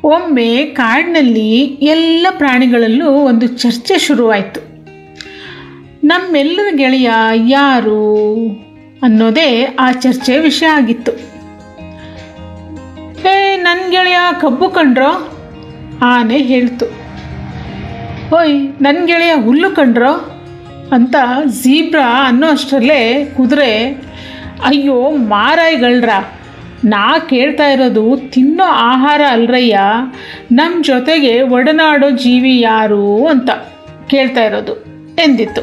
ಒಮ್ಮೆ ಕಾಡಿನಲ್ಲಿ ಎಲ್ಲ ಪ್ರಾಣಿಗಳಲ್ಲೂ ಒಂದು ಚರ್ಚೆ ಶುರುವಾಯಿತು ನಮ್ಮೆಲ್ಲರ ಗೆಳೆಯ ಯಾರು ಅನ್ನೋದೇ ಆ ಚರ್ಚೆ ವಿಷಯ ಆಗಿತ್ತು ಏ ನನ್ನ ಗೆಳೆಯ ಕಬ್ಬು ಕಂಡ್ರೋ ಆನೆ ಹೇಳ್ತು ಓಯ್ ನನ್ನ ಗೆಳೆಯ ಹುಲ್ಲು ಕಂಡ್ರೋ ಅಂತ ಝೀಬ್ರಾ ಅನ್ನೋ ಅಷ್ಟರಲ್ಲೇ ಕುದುರೆ ಅಯ್ಯೋ ಮಾರಾಯ್ಗಳ್ರ ನಾ ಕೇಳ್ತಾ ಇರೋದು ತಿನ್ನೋ ಆಹಾರ ಅಲ್ರಯ್ಯ ನಮ್ಮ ಜೊತೆಗೆ ಒಡನಾಡೋ ಜೀವಿ ಯಾರು ಅಂತ ಕೇಳ್ತಾ ಇರೋದು ಎಂದಿತ್ತು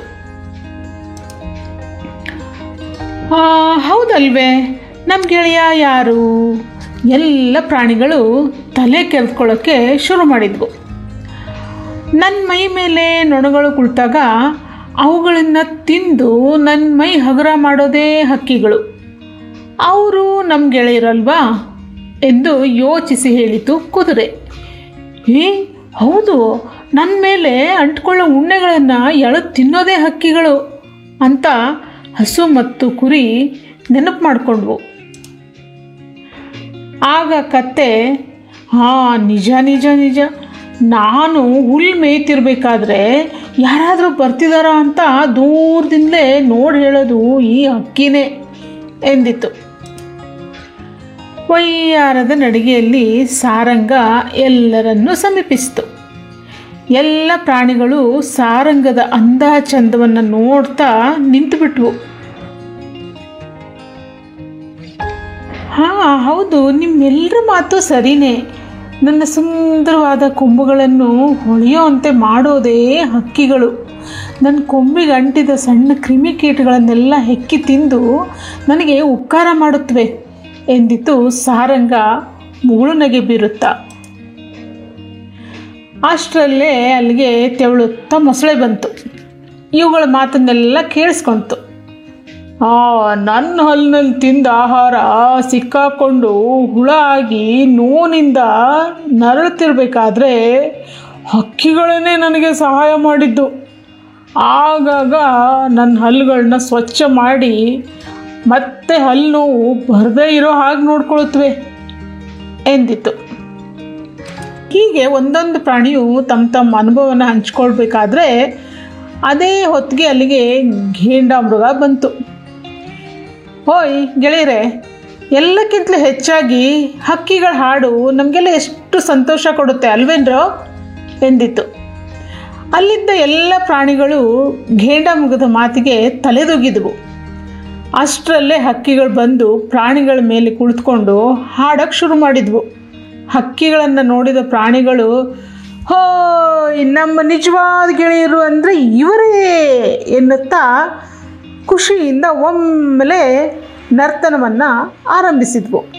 ಆ, ಹೌದಲ್ವೇ ನಮ್ಮ ಗೆಳೆಯ ಯಾರು ಎಲ್ಲ ಪ್ರಾಣಿಗಳು ತಲೆ ಕೆರೆದುಕೊಳ್ಳೋಕ್ಕೆ ಶುರು ಮಾಡಿದ್ವು ನನ್ನ ಮೈ ಮೇಲೆ ನೊಣಗಳು ಕುಳಿತಾಗ ಅವುಗಳನ್ನು ತಿಂದು ನನ್ನ ಮೈ ಹಗುರ ಮಾಡೋದೇ ಹಕ್ಕಿಗಳು ಅವರು ನಮ್ಮ ಗೆಳೆಯರಲ್ವಾ ಎಂದು ಯೋಚಿಸಿ ಹೇಳಿತು ಕುದುರೆ ಏ ಹೌದು ನನ್ನ ಮೇಲೆ ಅಂಟ್ಕೊಳ್ಳೋ ಉಣ್ಣೆಗಳನ್ನು ಎಳೆದು ತಿನ್ನೋದೇ ಹಕ್ಕಿಗಳು ಅಂತ ಹಸು ಮತ್ತು ಕುರಿ ನೆನಪು ಮಾಡಿಕೊಂಡ್ವು ಆಗ ಕತ್ತೆ ಹಾಂ ನಿಜ ನಿಜ ನಿಜ ನಾನು ಹುಲ್ಲು ಮೇಯ್ತಿರ್ಬೇಕಾದ್ರೆ ಯಾರಾದರೂ ಬರ್ತಿದಾರ ಅಂತ ದೂರದಿಂದಲೇ ನೋಡಿ ಹೇಳೋದು ಈ ಹಕ್ಕಿನೇ ಎಂದಿತ್ತು ವೈಯಾರದ ನಡಿಗೆಯಲ್ಲಿ ಸಾರಂಗ ಎಲ್ಲರನ್ನೂ ಸಮೀಪಿಸಿತು ಎಲ್ಲ ಪ್ರಾಣಿಗಳು ಸಾರಂಗದ ಅಂದ ಚಂದವನ್ನು ನೋಡ್ತಾ ನಿಂತುಬಿಟ್ವು ಹಾಂ ಹೌದು ನಿಮ್ಮೆಲ್ಲರ ಮಾತು ಸರಿನೇ ನನ್ನ ಸುಂದರವಾದ ಕೊಂಬುಗಳನ್ನು ಹೊಳೆಯೋಂತೆ ಮಾಡೋದೇ ಹಕ್ಕಿಗಳು ನನ್ನ ಕೊಂಬಿಗೆ ಅಂಟಿದ ಸಣ್ಣ ಕ್ರಿಮಿಕೀಟಗಳನ್ನೆಲ್ಲ ಹೆಕ್ಕಿ ತಿಂದು ನನಗೆ ಉಪಕಾರ ಮಾಡುತ್ತವೆ ಎಂದಿತು ಸಾರಂಗ ಮುಗುಳು ನಗೆ ಬೀರುತ್ತಾ ಅಷ್ಟರಲ್ಲೇ ಅಲ್ಲಿಗೆ ತೆವಳುತ್ತಾ ಮೊಸಳೆ ಬಂತು ಇವುಗಳ ಮಾತನ್ನೆಲ್ಲ ಕೇಳಿಸ್ಕೊಂತು ಆ ನನ್ನ ಹಲ್ಲಿನಲ್ಲಿ ತಿಂದ ಆಹಾರ ಸಿಕ್ಕಾಕೊಂಡು ಹುಳ ಆಗಿ ನೋವಿನಿಂದ ನರಳುತ್ತಿರ್ಬೇಕಾದ್ರೆ ಹಕ್ಕಿಗಳನ್ನೇ ನನಗೆ ಸಹಾಯ ಮಾಡಿದ್ದು ಆಗಾಗ ನನ್ನ ಹಲ್ಲುಗಳನ್ನ ಸ್ವಚ್ಛ ಮಾಡಿ ಮತ್ತೆ ಹಲ್ಲು ನೋವು ಬರದೇ ಇರೋ ಹಾಗೆ ನೋಡ್ಕೊಳುತ್ತವೆ ಎಂದಿತ್ತು ಹೀಗೆ ಒಂದೊಂದು ಪ್ರಾಣಿಯು ತಮ್ಮ ತಮ್ಮ ಅನುಭವನ ಹಂಚ್ಕೊಳ್ಬೇಕಾದ್ರೆ ಅದೇ ಹೊತ್ತಿಗೆ ಅಲ್ಲಿಗೆ ಘೇಂಡಾಮೃಗ ಬಂತು ಹೋಯ್ ಗೆಳೆಯರೆ ಎಲ್ಲಕ್ಕಿಂತಲೂ ಹೆಚ್ಚಾಗಿ ಹಕ್ಕಿಗಳ ಹಾಡು ನಮಗೆಲ್ಲ ಎಷ್ಟು ಸಂತೋಷ ಕೊಡುತ್ತೆ ಅಲ್ವೇನ್ರೋ ಎಂದಿತ್ತು ಅಲ್ಲಿದ್ದ ಎಲ್ಲ ಪ್ರಾಣಿಗಳು ಘೇಂಡಾಮೃಗದ ಮಾತಿಗೆ ತಲೆದೂಗಿದವು ಅಷ್ಟರಲ್ಲೇ ಹಕ್ಕಿಗಳು ಬಂದು ಪ್ರಾಣಿಗಳ ಮೇಲೆ ಕುಳಿತುಕೊಂಡು ಹಾಡಕ್ಕೆ ಶುರು ಮಾಡಿದ್ವು ಹಕ್ಕಿಗಳನ್ನು ನೋಡಿದ ಪ್ರಾಣಿಗಳು ಹೋ ನಮ್ಮ ನಿಜವಾದ ಗೆಳೆಯರು ಅಂದರೆ ಇವರೇ ಎನ್ನುತ್ತಾ ಖುಷಿಯಿಂದ ಒಮ್ಮೆಲೆ ನರ್ತನವನ್ನು ಆರಂಭಿಸಿದ್ವು